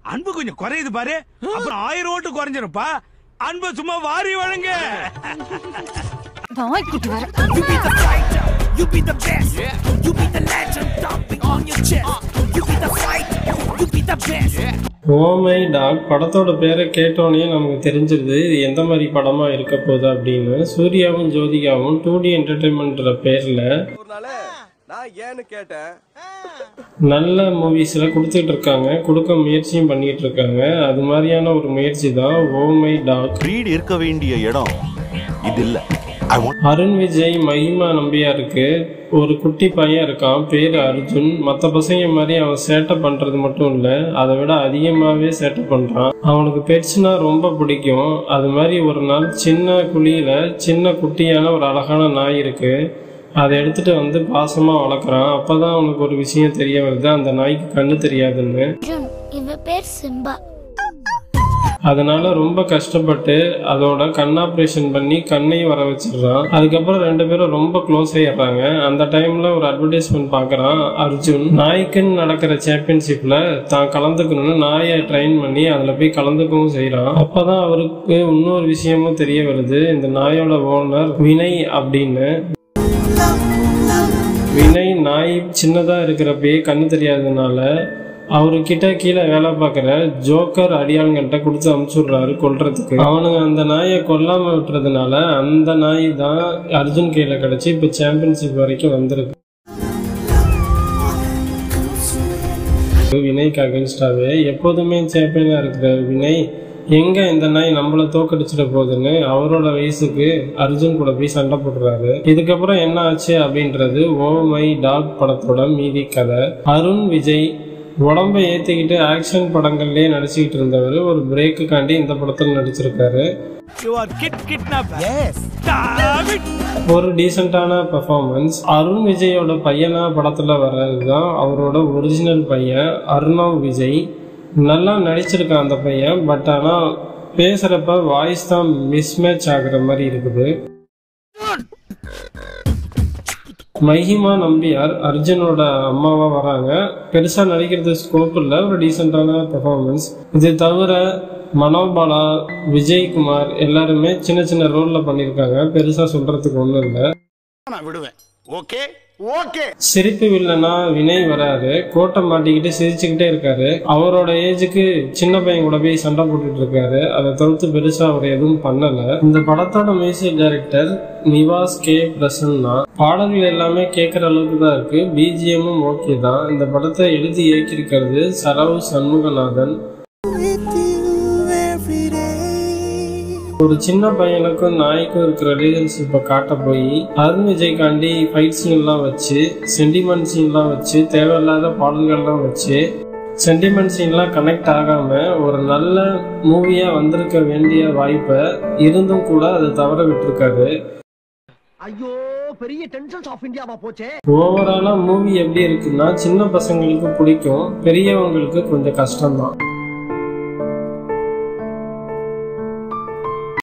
அன்பு கொஞ்சம் குறையுது பாரு அப்புறம் ஆயிரம் ஓட்டு குறைஞ்சிருப்பா அன்பு சும்மா வாரி வழங்க நாய்க்குட்டி வர You be the fighter, you be the best. You be the legend thumping on your chest. You be the fighter, you be the best. Oh my dog படத்தோட பேரை கேட்டோன்னே நமக்கு தெரிஞ்சிருது இது எந்த மாதிரி படமா இருக்க போகுது அப்படின்னு சூர்யாவும் ஜோதிகாவும் டூ டி என்டர்டைன்மெண்ட்ற பேர்ல ஒரு நாள் நான் ஏன்னு கேட்டேன் நல்ல மூவிஸ்ல கொடுத்துட்டு இருக்காங்க கொடுக்க முயற்சியும் பண்ணிட்டு இருக்காங்க அது மாதிரியான ஒரு முயற்சி தான் ஓமை டாக் கிரீட் இருக்க வேண்டிய இடம் இது இல்ல ஐ வாண்ட் அருண் விஜய் மகிமா நம்பியாருக்கு ஒரு குட்டி பையன் இருக்கான் பேர் அர்ஜுன் மற்ற பசங்க மாதிரி அவன் சேட்டை பண்றது மட்டும் இல்ல அதை விட அதிகமாகவே சேட்டை பண்றான் அவனுக்கு பெட்ஸ்னா ரொம்ப பிடிக்கும் அது மாதிரி ஒரு நாள் சின்ன குழியில சின்ன குட்டியான ஒரு அழகான நாய் இருக்கு அதை எடுத்துட்டு வந்து பாசமா வளர்க்குறான் அப்பதான் அவனுக்கு ஒரு விஷயம் தெரிய வருது அந்த நாய்க்கு கண்ணு தெரியாதுன்னு அர்ஜுன் இவ பேர் சிம்பா அதனால ரொம்ப கஷ்டப்பட்டு அதோட கண் ஆப்ரேஷன் பண்ணி கண்ணையும் வர வச்சிடுறான் அதுக்கப்புறம் ரெண்டு பேரும் ரொம்ப க்ளோஸ் ஆயிடுறாங்க அந்த டைம்ல ஒரு அட்வர்டைஸ்மெண்ட் பார்க்கறான் அர்ஜுன் நாய்க்குன்னு நடக்கிற சாம்பியன்ஷிப்ல தான் கலந்துக்கணும்னு நாயை ட்ரெயின் பண்ணி அதுல போய் கலந்துக்கவும் செய்றான் அப்பதான் அவருக்கு இன்னொரு விஷயமும் தெரிய வருது இந்த நாயோட ஓனர் வினய் அப்படின்னு வினய் நாய் சின்னதா இருக்கிறப்பயே கண்ணு தெரியாததுனால அவர்கிட்ட கீழே வேலை பார்க்குற ஜோக்கர் அடியாள்கிட்ட கொடுத்து அமுச்சுடுறாரு கொல்றதுக்கு அவனுங்க அந்த நாயை கொல்லாம விட்டுறதுனால அந்த நாய் தான் அர்ஜுன் கையில கிடைச்சி இப்போ சாம்பியன்ஷிப் வரைக்கும் வந்திருக்கு வினய்க்கு அகேன்ஸ்டாவே எப்போதுமே சாம்பியனா இருக்கிற வினய் எங்க இந்த நாய் நம்மள தோக்கடிச்சிட போகுதுன்னு அவரோட வயசுக்கு அர்ஜுன் கூட போய் சண்டை போடுறாரு இதுக்கப்புறம் என்ன ஆச்சு அப்படின்றது ஓ மை டாக் படத்தோட மீதி கதை அருண் விஜய் உடம்பை ஏத்திக்கிட்டு ஆக்ஷன் படங்கள்லயே நடிச்சுக்கிட்டு இருந்தவர் ஒரு பிரேக்குக்காண்டி இந்த படத்துல நடிச்சிருக்காரு you are kid kidnap Yes. ஒரு டீசெண்டான பெர்ஃபார்மன்ஸ் அருண் விஜயோட பையனா படத்துல வர்றது தான் அவரோட ஒரிஜினல் பையன் அர்ணவ் விஜய் நல்லா நடிச்சிருக்கான் அந்த பையன் பட் ஆனா பேசுறப்ப வாய்ஸ் தான் மிஸ்மேட்ச் ஆகுற மாதிரி இருக்குது மஹிமா நம்பியார் அர்ஜுனோட அம்மாவா வராங்க பெருசா நடிக்கிறது ஸ்கோப் இல்ல ஒரு டீசெண்டான பெர்ஃபார்மன்ஸ் இது தவிர மனோபாலா விஜய்குமார் எல்லாருமே சின்ன சின்ன ரோல்ல பண்ணியிருக்காங்க பெருசா சொல்றதுக்கு ஒண்ணும் இல்ல நான் விடுவேன் ஓகே ஓகே சிரிப்பு வில்லனா வினய் வராரு கோட்டை மாட்டிக்கிட்டு சிரிச்சுக்கிட்டே இருக்காரு அவரோட ஏஜுக்கு சின்ன பையன் கூட போய் சண்டை போட்டுட்டு இருக்காரு அதை தவிர்த்து பெருசா அவர் எதுவும் பண்ணல இந்த படத்தோட music director Nivas K Prasanna பாடல்கள் எல்லாமே கேட்குற அளவுக்கு தான் இருக்கு பிஜிஎம்மும் ஓகே தான் இந்த படத்தை எழுதி இயக்கியிருக்கிறது சரவ் சண்முகநாதன் ஒரு சின்ன பையனுக்கும் நாய்க்கும் இருக்கிற ரிலேஷன்ஷிப்பை காட்ட போய் அருண் விஜய்காண்டி ஃபைட் சீன்லாம் வச்சு சென்டிமெண்ட் சீன்லாம் வச்சு தேவையில்லாத பாடல்கள்லாம் வச்சு சென்டிமெண்ட் சீன்லாம் கனெக்ட் ஆகாம ஒரு நல்ல மூவியா வந்திருக்க வேண்டிய வாய்ப்பை இருந்தும் கூட அதை தவற விட்டுருக்காரு ஐயோ பெரிய டென்ஷன்ஸ் ஆஃப் இந்தியாவா போச்சே ஓவராலா மூவி எப்படி இருக்குன்னா சின்ன பசங்களுக்கு பிடிக்கும் பெரியவங்களுக்கு கொஞ்சம் கஷ்டம்தான்